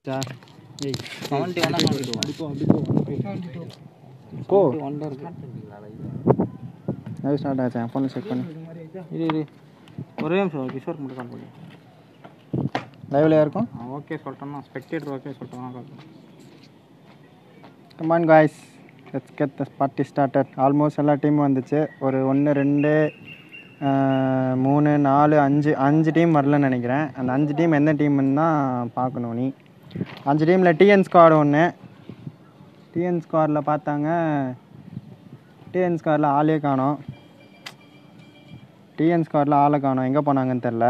Seventy one seventy two four one தான் இருக்கு live start ஆச்சு என் ஃபோனில் செக் பண்ணு இரு இரு ஒரே நிமிஷம் கிஷோர் மட்டும் கால் பண்ணி லைவ்லையா இருக்கும் ஓகே சொல்லிட்டோம்னா ஸ்பெக்டேட்டர் ஓகே சொல்லிட்டோம்னா கால் பண்ணு come on guys let's get the party started almost எல்லா டீமும் வந்துச்சு ஒரு ஒன்று ரெண்டு ஆஹ், மூணு நாலு அஞ்சு அஞ்சு டீம் வரலன்னு நினைக்கிறேன் அந்த அஞ்சு டீம் எந்த டீம்னு தான் பார்க்கணும் நீ அஞ்சு டீமில் டிஎன் ஸ்குவாட் ஒன்று டிஎன் ஸ்குவாடில் பார்த்தாங்க டிஎன் ஸ்குவாடில் ஆளே காணோம் டிஎன் ஸ்குவாடில் ஆளை காணோம் எங்கே போனாங்கன்னு தெரில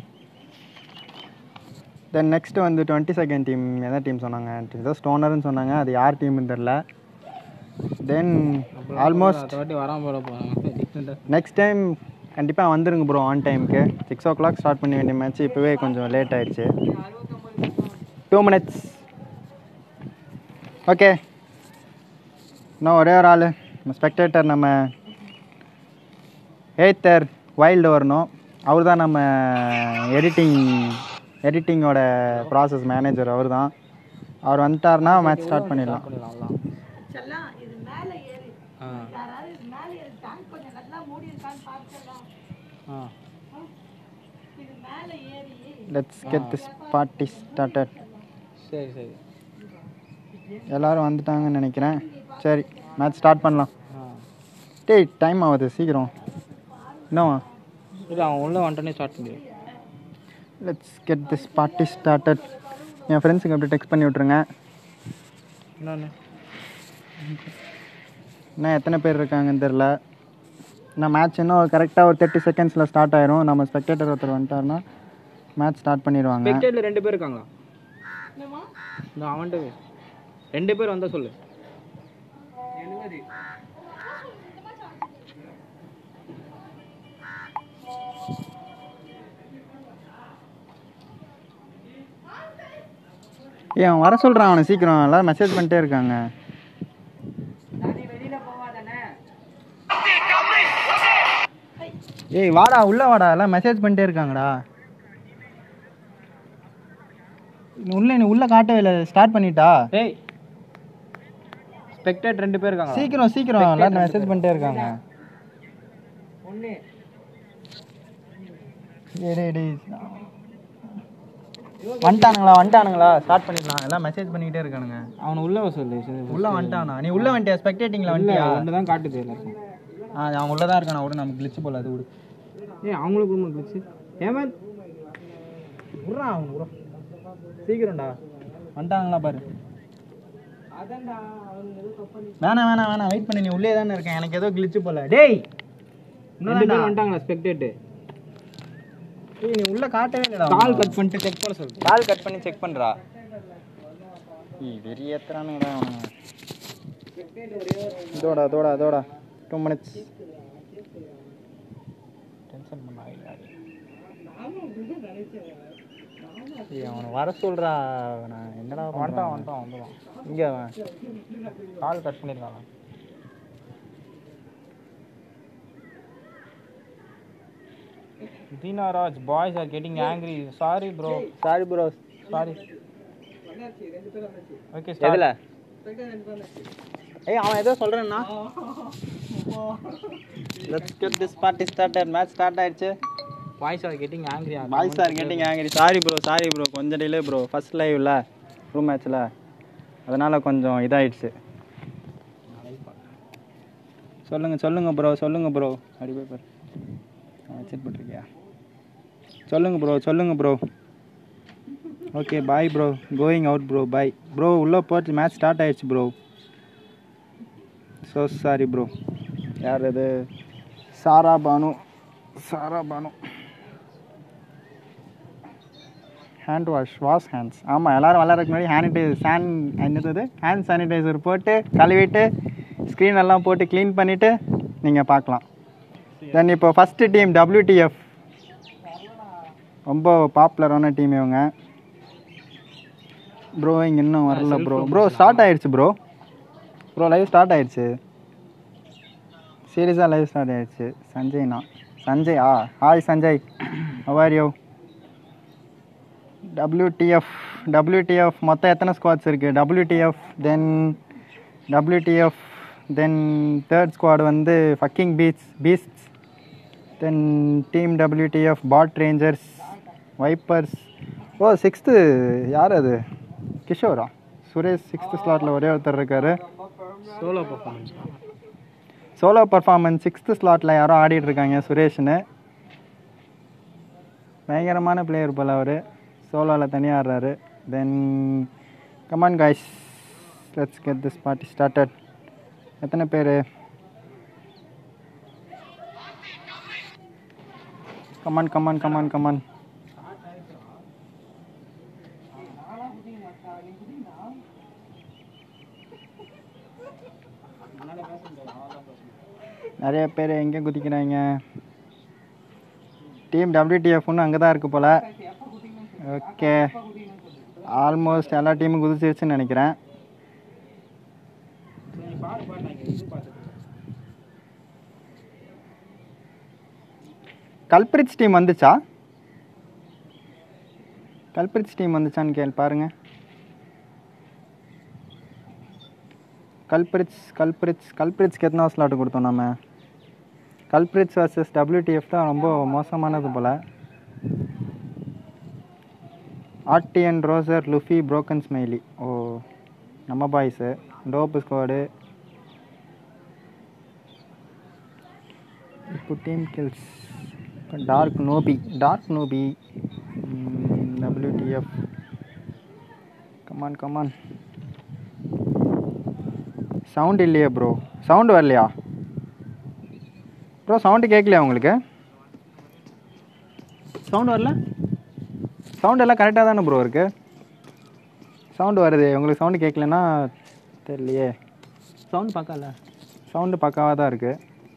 தென் நெக்ஸ்ட் வந்து டுவெண்ட்டி செகண்ட் டீம் எந்த டீம் சொன்னாங்க ஏதோ ஸ்டோனர்னு சொன்னாங்க அது யார் டீம்னு தெரில தென் ஆல்மோஸ்ட் அடுத்த வாட்டி வராமல் போட போகிறாங்க நெக்ஸ்ட் டைம் கண்டிப்பாக வந்துருங்க ப்ரோ ஆன் டைமுக்கு சிக்ஸ் ஓ கிளாக் ஸ்டார்ட் பண்ண வேண்டிய மேட்ச் இப்போவே கொஞ்சம் லேட் ஆயிடுச்சு டூ மினிட்ஸ் ஓகே இன்னும் ஒரே ஒரு ஆள் நம்ம ஸ்பெக்டேட்டர் நம்ம ஏத்தர் வைல்டு வரணும் அவர் தான் நம்ம எடிட்டிங் எடிட்டிங்கோட ப்ராசஸ் மேனேஜர் அவர் தான் அவர் வந்துட்டாருன்னா மேட்ச் ஸ்டார்ட் பண்ணிடலாம் பண்ணிடலாம் ஆ ஆ let's get this party started சரி சரி எல்லாரும் வந்துட்டாங்கன்னு நினைக்கிறேன் சரி மேட்ச் ஸ்டார்ட் பண்ணலாம் ஆ டேய் டைம் ஆகுது சீக்கிரம் என்னவா இல்லை அவன் உள்ளே வந்துட்டோன்னே ஸ்டார்ட் பண்ணிடுவேன் let's get this party started என் ஃப்ரெண்ட்ஸுக்கு அப்படியே டெக்ஸ்ட் பண்ணி விட்ருங்க இன்னொன்று இன்னும் எத்தனை பேர் இருக்காங்கன்னு தெரில நான் மேட்ச் இன்னும் கரெக்டாக ஒரு தேர்ட்டி செகண்ட்ஸில் ஸ்டார்ட் ஆயிரும் நம்ம ஸ்பெக்டேட்டர் ஒருத்தர் வந்துட்டாருன்னா மேட்ச் ஸ்டார்ட் பண்ணிடுவாங்க ஸ்பெக்டேட்டில் ரெண்டு பேர் இருக்காங்களா இந்த அவன்கிட்ட வே. ரெண்டு பேர் வந்தால் சொல்லு ஏய் அவன் வர சொல்கிறான் அவனை சீக்கிரம் எல்லாம் மெசேஜ் பண்ணிட்டே இருக்காங்க ஏய் வாடா உள்ள வாடா எல்லாம் மெசேஜ் பண்ணிட்டே இருக்காங்கடா நீ உள்ள நீ உள்ள காட்டவே இல்லை ஸ்டார்ட் பண்ணிட்டா ஏய் ஸ்பெக்டேட் ரெண்டு பேர் இருக்காங்க சீக்கிரம் சீக்கிரம் எல்லாம் மெசேஜ் பண்ணிட்டே இருக்காங்க ஏய், டேய், டேய். வந்துட்டானுங்களா வந்துட்டானுங்களா ஸ்டார்ட் பண்ணிடலாம் எல்லாம் மெசேஜ் பண்ணிக்கிட்டே இருக்கானுங்க அவனை உள்ள வர சொல்லு சரி, உள்ள வந்துட்டானா நீ உள்ள வந்துட்டியா ஸ்பெக்டேட்டிங்ல வந்துட்டியா ஒன்று தான் காட்டுது எல்லாருக்கும் ஆ அவன் உள்ள தான் இருக்கானா விடு நமக்கு கிளிச்சு போல அது விடு ஏய் அவங்களுக்கு ரொம்ப கிழிச்சு ஏமன் விட்றா அவன் விட்றா சீக்கிரம்டா வந்துட்டாங்களா பாரு வேணாம் வேணாம் வேணாம் வெயிட் பண்ணி நீ உள்ளே தானே இருக்கேன் எனக்கு ஏதோ கிளிச்சு போல டேய் ரெண்டு பேர் வந்துட்டாங்களா ஸ்பெக்டேட்டு ஏய், நீ உள்ள காட்டவே இல்லடா கால் கட் பண்ணிட்டு செக் பண்ண சொல்லு கால் கட் பண்ணி செக் பண்றா ஈ வெறியேத்துறானுங்கடா அவனுங்க இதோடா இதோடா இதோடா டூ மினிட்ஸ் டென்ஷன் பண்ண ஏய் அவனை வர சொல்றா நான் என்னடா வந்துட்டான் வந்துட்டான் வந்துடுவான் இங்கே அவன் கால் கட் பண்ணியிருக்காங்க Dina Raj, boys are getting angry. Sorry, bro. Sorry bro Sorry. Okay, எதுல start. ஏய் அவன் ஏதோ சொல்றான்னா let's get this party started match start ஆயிடுச்சு Boys are getting angry. Boys are getting angry sorry bro sorry bro கொஞ்சம் delay bro first லைவ்ல room மேட்ச்சில் அதனால கொஞ்சம் இதாயிடுச்சு சொல்லுங்க சொல்லுங்க ப்ரோ சொல்லுங்க ப்ரோ அப்படி போய் பாரு வச்சுட்டு போட்டிருக்கியா சொல்லுங்க ப்ரோ சொல்லுங்க bro okay bye bro going out bro bye bro உள்ளே போச்சு மேட்ச் ஸ்டார்ட் ஆயிடுச்சு ப்ரோ ஸோ சாரி ப்ரோ யார் இது Sara Banu Sara Banu hand wash wash hands ஆமாம் எல்லாரும் விளாட்றதுக்கு முன்னாடி ஹேனிடைசர் சான் என்னது ஹேண்ட் சானிடைசர் போட்டு கழுவிட்டு ஸ்க்ரீன் எல்லாம் போட்டு க்ளீன் பண்ணிவிட்டு நீங்கள் பார்க்கலாம் தென் இப்போ ஃபஸ்ட்டு டீம் WTF ரொம்ப பாப்புலரான டீம் இவங்க ப்ரோ இங்கே இன்னும் வரல ப்ரோ ப்ரோ ஸ்டார்ட் ஆயிடுச்சு ப்ரோ ப்ரோ லைவ் ஸ்டார்ட் ஆயிடுச்சு சீரியஸாக லைவ் ஸ்டார்ட் ஆயிடுச்சு சஞ்சய்ண்ணா சஞ்சய் ஆ hi Sanjay how are you WTF WTF மொத்தம் எத்தனை ஸ்குவாட்ஸ் இருக்குது WTF then WTF then third squad வந்து fucking beach beasts then team WTF bot rangers vipers oh sixth யார் அது கிஷோரா சுரேஷ் சிக்ஸ்த்து ஸ்லாட்டில் ஒரே ஒருத்தர் இருக்கார் solo performance solo performance sixth ஸ்லாட்டில் யாரோ ஆடிட்டு இருக்காங்க சுரேஷ்னு பயங்கரமான பிளேயர் போல் அவர் சோலோவில் தனியாக ஆடுறாரு then come on guys let's get this party started எத்தனை பேர் கமான் கமான் கமான் கமான் நிறைய பேர் எங்கே குதிக்கிறாங்க டீம் டபிள்யூடிஎஃப்னு அங்கே தான் இருக்குது போல் ஓகே ஆல்மோஸ்ட் எல்லா டீமும் குதிச்சிருச்சுன்னு நினைக்கிறேன் கல்பிரிட்ஸ் டீம் வந்துச்சா கல்பிரிட்ஸ் டீம் வந்துச்சான்னு கேள் பாருங்க கல்பிரிட்ஸ் கல்பிரிட்ஸ் கல்பிரிட்ஸ்க்கு எத்தனை ஸ்லாட் கொடுத்தோம் நம்ம கல்பிரிட்ஸ் வர்சஸ் டபிள்யூடிஎஃப் தான் ரொம்ப மோசமானது போல் ஆர்டிஎன் ரோசர் லுஃபி புரோக்கன் ஸ்மைலி ஓ நம்ம பாய்ஸு டோப்பு ஸ்குவாடு இப்போ team kills dark நோபி dark noobie WTF come on come on sound இல்லையா ப்ரோ சவுண்டு வரலையா ப்ரோ சவுண்டு கேட்கலையா உங்களுக்கு சவுண்ட் வரல சவுண்ட் எல்லாம் கரெக்டாக தானே ப்ரோ இருக்கு சவுண்டு வருது உங்களுக்கு சவுண்டு கேட்கலன்னா தெரியலையே சவுண்ட் பார்க்கல சவுண்டு பக்காவாக தான் இருக்குது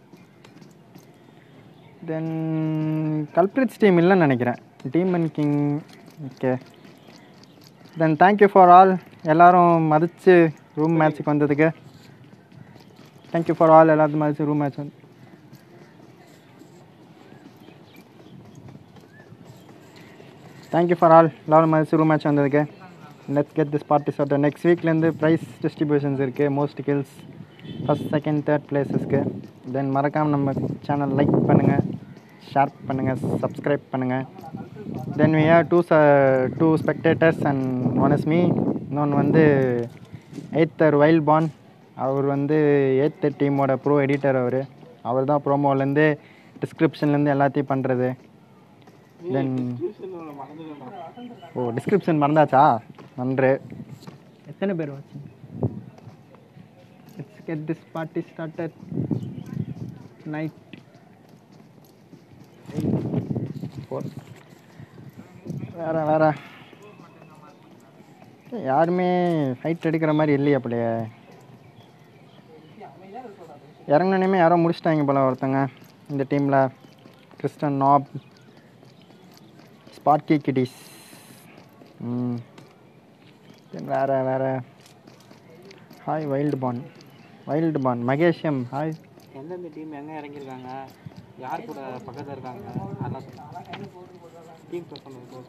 தென் கல்பிரிட்ஸ் டீம் இல்லைன்னு நினைக்கிறேன் demon king okay then thank you for all எல்லாரும் மதித்து ரூம் மேட்ச்சுக்கு வந்ததுக்கு தேங்க்யூ ஃபார் ஆல் எல்லாத்தையும் மதித்து ரூம் மேட்ச் வந்து தேங்க்யூ ஃபார் ஆல் எல்லாரும் மதித்து ரூம் மேட்ச் வந்ததுக்கு let's get this party start next வீக்லேருந்து ப்ரைஸ் டிஸ்ட்ரிபியூஷன்ஸ் இருக்குது most kills first second third பிளேஸஸ்க்கு தென் மறக்காமல் நம்ம சேனல் லைக் பண்ணுங்கள் ஷேர் பண்ணுங்கள் சப்ஸ்கிரைப் பண்ணுங்கள் then we have two the two spectators and one is me இன்னொன்று வந்து எய்த்தர் வைல்ட் பான் அவர் வந்து எய்த்தர் டீமோட ப்ரோ எடிட்டர் அவர் அவர் தான் ப்ரோமோலேருந்து டிஸ்கிரிப்ஷன்லேருந்து எல்லாத்தையும் பண்ணுறது தென் ஓ டிஸ்கிரிப்ஷன் மறந்தாச்சா நன்று எத்தனை பேர் வச்சு Let's get this party started. Night. Four. வேற வேற யாருமே ஃபைட் எடுக்கிற மாதிரி இல்லையா அப்படியே இறங்கினோடனே யாரோ முடிச்சிட்டாங்க போல ஒருத்தங்க இந்த டீமில் கிறிஸ்டன் நாப் ஸ்பார்க்கி கிட்டிஸ் ம் Then வேற வேற hi wild band wild band மகேஷம் ஹாய் எந்தெந்த டீம் எங்கே இறங்கியிருக்காங்க யார் கூட பக்கத்தில் இருக்காங்க அதெல்லாம் டீம் பர்ஃபார்மன்ஸ்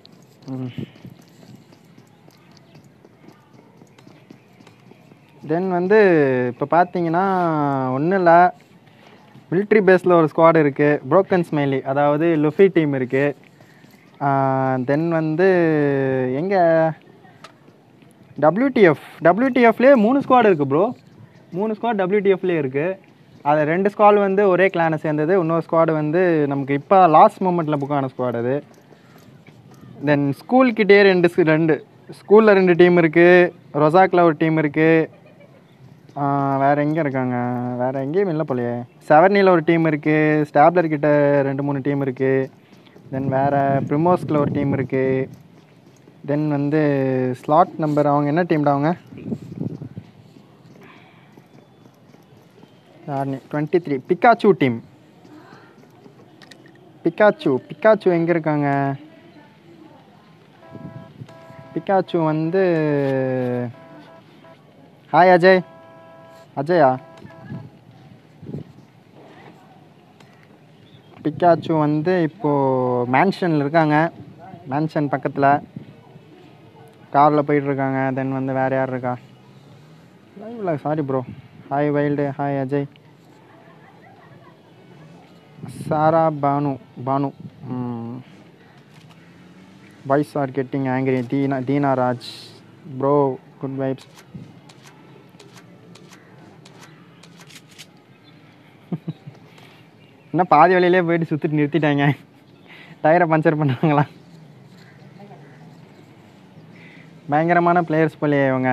தென் வந்து இப்போ பார்த்தீங்கன்னா ஒன்றும் இல்லை மிலிட்ரி பேஸில் ஒரு ஸ்குவாட் இருக்குது புரோக்கன் ஸ்மைலி அதாவது லுஃபி டீம் இருக்குது தென் வந்து எங்கே டபிள்யூடிஎஃப் டபிள்யூடிஎஃப்லேயே மூணு ஸ்குவாட் இருக்குது ப்ரோ மூணு ஸ்குவாட் டபிள்யூடிஎஃப்லேயே இருக்குது அது ரெண்டு ஸ்குவாட் வந்து ஒரே கிளானை சேர்ந்தது இன்னொரு ஸ்குவாடு வந்து நமக்கு இப்போ லாஸ்ட் மூமெண்ட்டில் புக் ஆன ஸ்குவாட் அது தென் ஸ்கூல்கிட்டே ரெண்டு ஸ்- ரெண்டு ஸ்கூலில் ரெண்டு டீம் இருக்குது ரொசாக்கில் ஒரு டீம் இருக்குது வேறு எங்கே இருக்காங்க வேறு எங்கேயும் இல்லை போலையே செவர்னியில் ஒரு டீம் இருக்குது ஸ்டாப்லர் கிட்ட ரெண்டு மூணு டீம் இருக்குது தென் வேறு ப்ரிமோஸ்கில் ஒரு டீம் இருக்குது தென் வந்து ஸ்லாட் நம்பர் அவங்க என்ன டீம்டா அவங்க twenty three Pikachu team Pikachu Pikachu எங்கே இருக்காங்க பிக்காச்சு வந்து ஹாய் அஜய் அஜயா பிக்காச்சு வந்து இப்போது மேன்ஷனில் இருக்காங்க மேன்ஷன் பக்கத்தில் காரில் போயிட்டுருக்காங்க தென் வந்து வேறு யார் இருக்கா லைவில் sorry bro hi wild hi Ajay Sara Banu Banu boys are getting angry Dheena Dheena Raj bro good vibes என்ன பாதி வழியிலே போயிட்டு சுற்றிட்டு நிறுத்திட்டாங்க டயரை பஞ்சர் பண்ணாங்களா பயங்கரமான பிளேயர்ஸ் போலயே இவங்க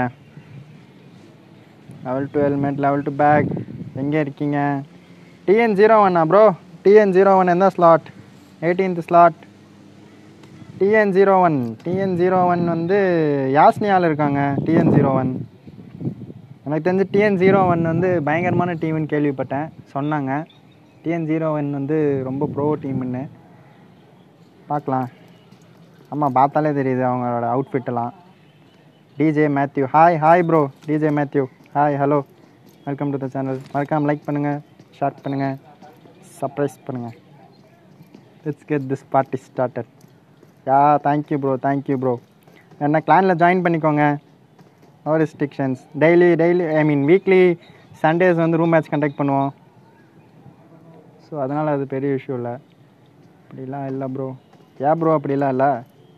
level two helmet level two bag எங்கே இருக்கீங்க டிஎன் ஜீரோ ஒன்னா ப்ரோ டிஎன் ஜீரோ ஒன் எந்த slot eighteenth slot TN zero one TN zero one வந்து யாஸ்னியால் இருக்காங்க டிஎன் ஜீரோ ஒன் எனக்கு தெரிஞ்சு டிஎன் ஜீரோ ஒன் வந்து பயங்கரமான டீம்னு கேள்விப்பட்டேன் சொன்னாங்க டிஎன் ஜீரோ ஒன் வந்து ரொம்ப ப்ரோ டீம்னு பார்க்கலாம் ஆமாம் பார்த்தாலே தெரியுது அவங்களோட அவுட்ஃபிட்டெல்லாம் DJ Matthew hi hi bro DJ Matthew hi hello welcome to the channel மறக்காம லைக் பண்ணுங்கள் ஷேர் பண்ணுங்கள் சர்ப்ரைஸ் பண்ணுங்கள் let's get this party started ya thank you bro thank you bro என்ன கிளானில் ஜாயின் பண்ணிக்கோங்க no restrictions daily daily I mean weekly Sundays வந்து room match conduct பண்ணுவோம் so அதனால் அது பெரிய இஷ்யூ இல்லை அப்படிலாம் இல்லை ப்ரோ ஏன் ப்ரோ அப்படிலாம் இல்லை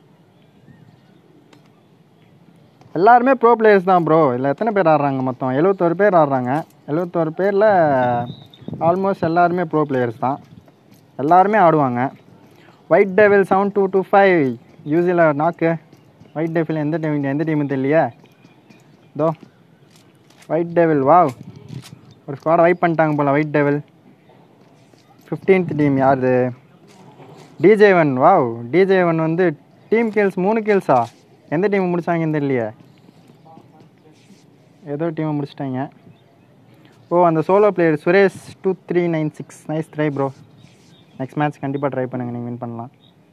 எல்லாருமே ப்ரோ பிளேயர்ஸ் தான் ப்ரோ இதில் எத்தனை பேர் ஆடுறாங்க மொத்தம் எழுபத்தோரு பேர் ஆடுறாங்க எழுபத்தோரு பேரில் ஆல்மோஸ்ட் எல்லாருமே ப்ரோ பிளேயர்ஸ் தான் எல்லாருமே ஆடுவாங்க white devil seven two two five யூசியில் நாக்கு ஒயிட் டெவில் எந்த டீம் எந்த டீமுன்னு தெரியலையே தோ ஒயிட் டெவில் வாவ் ஒரு ஸ்குவாடை வைப் பண்ணிட்டாங்க போல் ஒயிட் டெவில் ஃபிஃப்டீன்த் டீம் யாரு DJ one wow DJ one வந்து டீம் கில்ஸ் மூணு கில்ஸா எந்த டீம் முடிச்சாங்கன்னு தெரியலையே ஏதோ டீமை முடிச்சிட்டாங்க ஓ அந்த solo player Suresh two three nine six nice try bro next match கண்டிப்பாக ட்ரை பண்ணுங்கள் நீங்கள் வின் பண்ணலாம்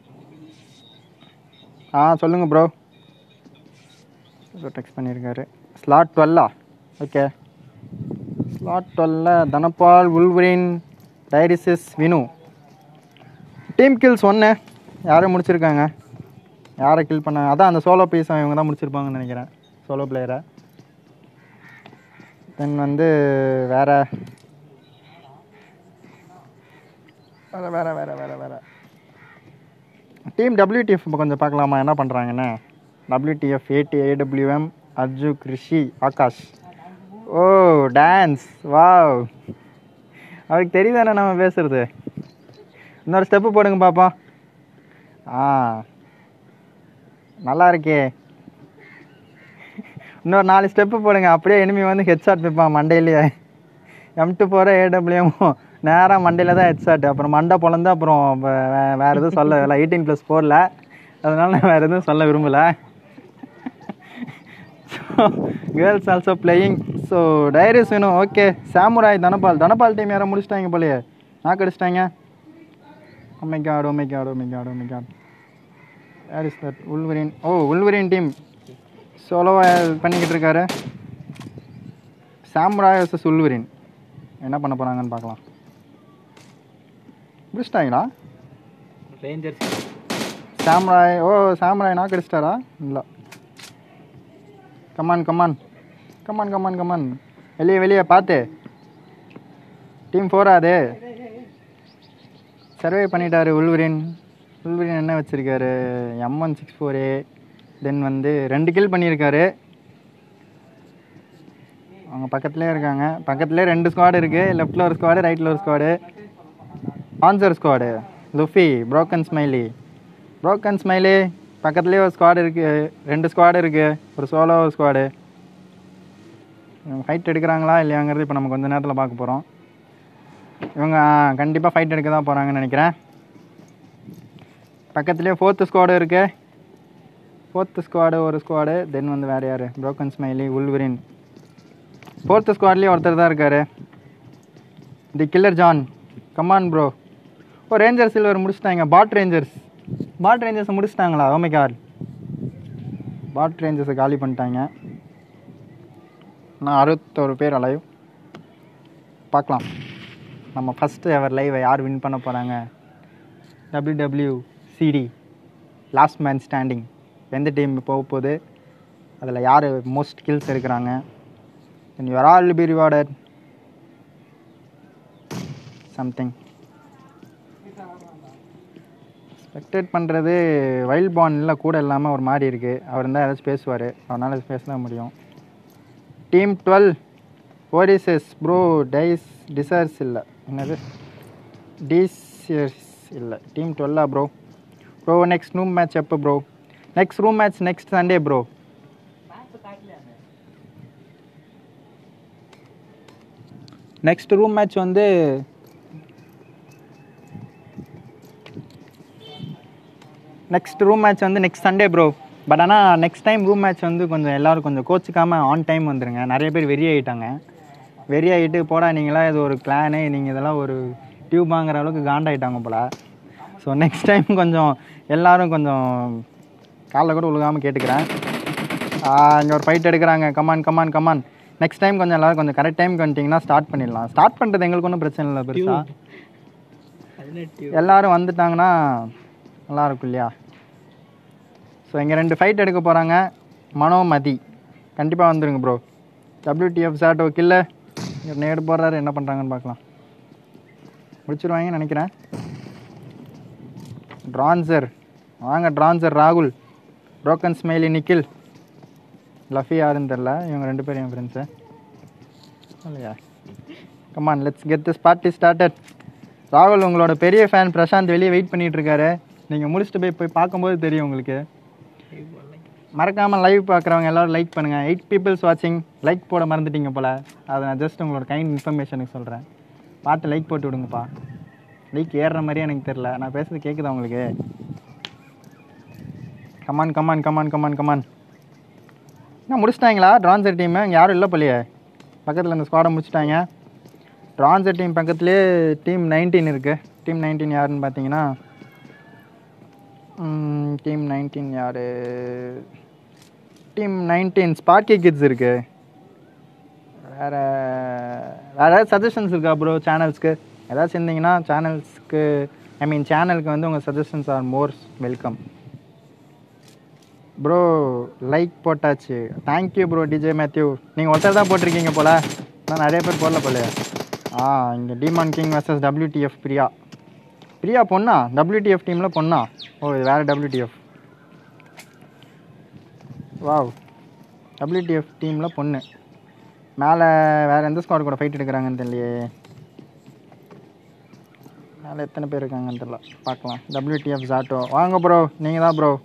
ஆ சொல்லுங்கள் ப்ரோ ஏதோ டெக்ஸ்ட் பண்ணியிருக்காரு ஸ்லாட் டுவெல்லா ஓகே ஸ்லாட் டுவெல்ல தனபால் உல்வரின் டைரிசிஸ் வினு டீம் கில்ஸ் ஒன்று யாரும் முடிச்சிருக்காங்க யாரை கில் பண்ண அதான் அந்த சோலோ பீஸ் இவங்க தான் முடிச்சிருப்பாங்கன்னு நினைக்கிறேன் சோலோ பிளேயரை தென் வந்து வேற வேற வேற வேற வேற வேற டீம் டபிள்யூடிஎஃப் கொஞ்சம் பார்க்கலாமா என்ன பண்ணுறாங்கன்னு டபிள்யூடிஎஃப் ஏடி ஏடபிள்யூஎம் அர்ஜு கிருஷி ஆகாஷ் ஓ டான்ஸ் வாவ் அவருக்கு தெரியுதானே நம்ம பேசுறது இன்னொரு ஸ்டெப்பு போடுங்க பாப்பா ஆ நல்லா இருக்கே இன்னொரு நாலு ஸ்டெப்பு போடுங்க அப்படியே எனிமி வந்து ஹெட்ஷாட் வைப்பான் மண்டையிலேயே எம் டூ போகிற ஏடபிள்யூஎம் நேராக மண்டையில் தான் ஹெட்ஷாட் அப்புறம் மண்டை பொழந்து அப்புறம் வே- வே- வேறு எதுவும் சொல்ல இல்லை எயிட்டீன் ப்ளஸ் ஃபோரில் அதனால நான் வேறு எதுவும் சொல்ல விரும்பலை கேர்ள்ஸ் ஆல்சோ பிளேயிங் ஸோ டைரிஸ் வேணும் okay samurai Dhanapal Dhanapal team யாரும் முடிச்சிட்டாங்க போலயே நாக்கு அடிச்சிட்டாங்க ஓமை God oh my God oh my God oh my god யார் இஸ் தட் உள்வரின் ஓ உள்வரின் டீம் சோலோவாக பண்ணிக்கிட்டு இருக்காரு சாம்ராய் வர்சஸ் உள்வரின் என்ன பண்ண போகிறாங்கன்னு பார்க்கலாம் முடிச்சிட்டாங்களா ரேஞ்சர்ஸ் சாம்ராய் ஓ சாம்ராய் நாக்கு அடிச்சிட்டாரா இல்லை come on come on come on come on come on வெளியே வெளியே பார்த்து டீம் ஃபோரா அது சர்வே பண்ணிட்டாரு உள்வரின் உள்வரின் என்ன வச்சுருக்காரு M one six four A then வந்து ரெண்டு கில் பண்ணியிருக்காரு அவங்க பக்கத்துலேயே இருக்காங்க பக்கத்துலேயே ரெண்டு ஸ்குவாடு இருக்குது லெஃப்ட்டில் ஒரு ஸ்குவாடு ரைட்டில் ஒரு squad answer squad Luffy broken smiley broken smiley பக்கத்துலேயே ஒரு ஸ்குவாடு இருக்குது ரெண்டு ஸ்குவாடு இருக்குது ஒரு சோலோ ஒரு ஸ்குவாடு ஃபைட் எடுக்கிறாங்களா இல்லையாங்கிறது இப்போ நம்ம கொஞ்ச நேரத்தில் பார்க்க போகிறோம் இவங்க கண்டிப்பாக ஃபைட் எடுக்க தான் போகிறாங்கன்னு நினைக்கிறேன் பக்கத்துலேயே ஃபோர்த்து ஸ்குவாடு இருக்குது ஃபோர்த்து ஸ்குவாடு ஒரு ஸ்குவாடு தென் வந்து வேறு யார் ப்ரோக்கன் ஸ்மைலி உல்வரின் ஃபோர்த்து ஸ்குவாட்லேயே ஒருத்தர் தான் இருக்கார் the killer John come on bro ஓ ரேஞ்சர் சில்வர் முடிச்சிட்டாங்க பாட் ரேஞ்சர்ஸ் பாட் ரேஞ்சர்ஸை முடிச்சிட்டாங்களா ஓமை கார் பாட் ரேஞ்சர்ஸை காலி பண்ணிட்டாங்க நான் அறுபத்தோரு பேர் அலைவ் பார்க்கலாம் நம்ம ஃபஸ்ட்டு எவர் லைவை யார் வின் பண்ண போகிறாங்க W W CD last man standing எந்த டீம் போக போகுது அதில் யார் மோஸ்ட் கில்ஸ் எடுக்கிறாங்க and you are all be rewarded something spectate பண்ணுறது வைல்ட் பாண்டில் கூட இல்லாமல் ஒரு மாதிரி இருக்குது அவர் இருந்தால் ஏதாச்சும் பேசுவார் அவரால் பேச தான் முடியும் டீம் டுவெல் ஓடிசஸ் ப்ரோ டைஸ் டிசர்ஸ் இல்லை என்னது டிசியர்ஸ் இல்லை டீம் டுவெல்லா bro bro next room match எப்போ bro next room match next Sunday bro next room match வந்து நெக்ஸ்ட் ரூம் மேட்ச் வந்து நெக்ஸ்ட் சண்டே ப்ரோ பட் ஆனால் நெக்ஸ்ட் டைம் ரூம் மேட்ச் வந்து கொஞ்சம் எல்லோரும் கொஞ்சம் கோச்சிக்காமல் ஆன் டைம் வந்துருங்க நிறைய பேர் வெறி ஆகிட்டாங்க வெறி ஆகிட்டு போடா நீங்களாம் இது ஒரு பிளானு நீங்கள் இதெல்லாம் ஒரு டியூபாங்கிற அளவுக்கு காண்டாயிட்டாங்க போல் ஸோ நெக்ஸ்ட் டைம் கொஞ்சம் எல்லாரும் கொஞ்சம் காலைல கூட உழுகாமல் கேட்டுக்கிறேன் இங்கே ஒரு ஃபைட் எடுக்கிறாங்க come on come on come on next time கொஞ்சம் எல்லாரும் கொஞ்சம் கரெக்ட் டைம் வந்துட்டிங்கன்னா ஸ்டார்ட் பண்ணிடலாம் ஸ்டார்ட் பண்ணுறது எங்களுக்கு ஒன்றும் பிரச்சனை இல்லை பெருசாக எல்லாரும் வந்துட்டாங்கன்னா நல்லா இருக்கும் இல்லையா ஸோ இங்கே ரெண்டு ஃபைட் எடுக்க போகிறாங்க மனோ மதி கண்டிப்பாக வந்துருங்க ப்ரோ WTF சாட்டோ கில்ல நேடு போடுறாரு என்ன பண்ணுறாங்கன்னு பார்க்கலாம் முடிச்சிருவாங்கன்னு நினைக்கிறேன் ட்ரான்சர் வாங்க ட்ரான்சர் ராகுல் ப்ரோக்கன் ஸ்மைலி நிக்கில் லஃபி யாருன்னு தெரில இவங்க ரெண்டு பேரும் என் ஃப்ரெண்ட்ஸு இல்லையா come on let's get this party started ராகுல் உங்களோட பெரிய ஃபேன் பிரசாந்த் வெளியே வெயிட் பண்ணிட்டு இருக்காரு நீங்கள் முடிச்சுட்டு போய் போய் பார்க்கும்போது தெரியும் உங்களுக்கு மறக்காமல் லைவ் பார்க்குறவங்க எல்லாரும் லைக் பண்ணுங்கள் எயிட் பீப்புள்ஸ் வாட்சிங் லைக் போட மறந்துட்டீங்க போல் அதை நான் ஜஸ்ட் உங்களோட கைண்ட் இன்ஃபர்மேஷனுக்கு சொல்கிறேன் பார்த்து லைக் போட்டு விடுங்கப்பா லைக் ஏறுற மாதிரியே எனக்கு தெரில நான் பேசுறது கேட்குதா உங்களுக்கு come on come on come on come on come on என்ன முடிச்சிட்டாங்களா ட்ரான்சர் டீமு இங்கே யாரும் இல்லை போலையே பக்கத்தில் இந்த ஸ்குவாடை முடிச்சிட்டாங்க ட்ரான்சர் டீம் பக்கத்துலேயே டீம் நைன்டீன் இருக்குது டீம் நைன்டீன் யாருன்னு பார்த்தீங்கன்னா டீம் நைன்டீன் யார் டீம் நைன்டீன் ஸ்பார்க்கி கிட்ஸ் இருக்கு வேறு வேறு ஏதாவது சஜஷன்ஸ் இருக்கா ப்ரோ சேனல்ஸ்க்கு ஏதாச்சும் இருந்தீங்கன்னா சேனல்ஸ்க்கு ஐ மீன் சேனலுக்கு வந்து உங்கள் suggestions are more welcome bro like போட்டாச்சு தேங்க்யூ ப்ரோ டிஜே மேத்யூ நீங்கள் ஒருத்தர் தான் போட்டிருக்கீங்க போல் நான் நிறைய பேர் போடல போல ஆ இங்கே demon king versus WTF Priya Priya பொண்ணா WTF டீமில் பொண்ணா ஓ இது வேறு WTF வாவ் WTF டீமில் பொண்ணு மேலே வேறு எந்த ஸ்குவாட் கூட ஃபைட் எடுக்கிறாங்கன்னு தெரியலையே மேலே எத்தனை பேர் இருக்காங்கன்னு தெரியல பார்க்கலாம் WTF ஜாட்டோ வாங்க ப்ரோ நீங்கள் தான் ப்ரோ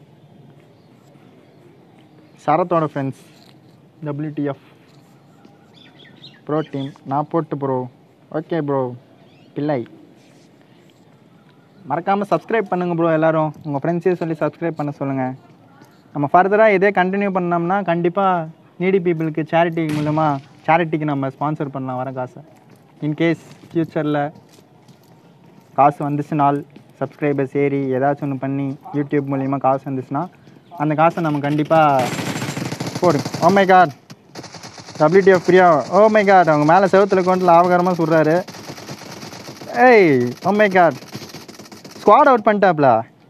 சரத்தோட ஃப்ரெண்ட்ஸ் WTF ப்ரோ டீம் நான் போட்டு ப்ரோ ஓகே ப்ரோ பிள்ளை மறக்காமல் சப்ஸ்கிரைப் பண்ணுங்கள் ப்ரோ எல்லாரும் உங்கள் ஃப்ரெண்ட்ஸையும் சொல்லி சப்ஸ்கிரைப் பண்ண சொல்லுங்கள் நம்ம ஃபர்தராக இதே கண்டினியூ பண்ணோம்னா கண்டிப்பாக நீடி பீப்புளுக்கு சேரிட்டி மூலமாக சேரிட்டிக்கு நம்ம ஸ்பான்சர் பண்ணலாம் வர காசை இன்கேஸ் ஃப்யூச்சரில் காசு வந்துச்சுனால் சப்ஸ்கிரைபர்ஸ் ஏறி ஏதாச்சும் ஒன்று பண்ணி யூடியூப் மூலிமா காசு வந்துச்சுன்னா அந்த காசை நம்ம கண்டிப்பாக போடும் oh my god WTF Priya oh my god அவங்க மேலே செவத்தில் கொண்டு லாபகரமாக சொல்கிறாரு ஏய் oh my god squad out பண்ணிட்டாப்ல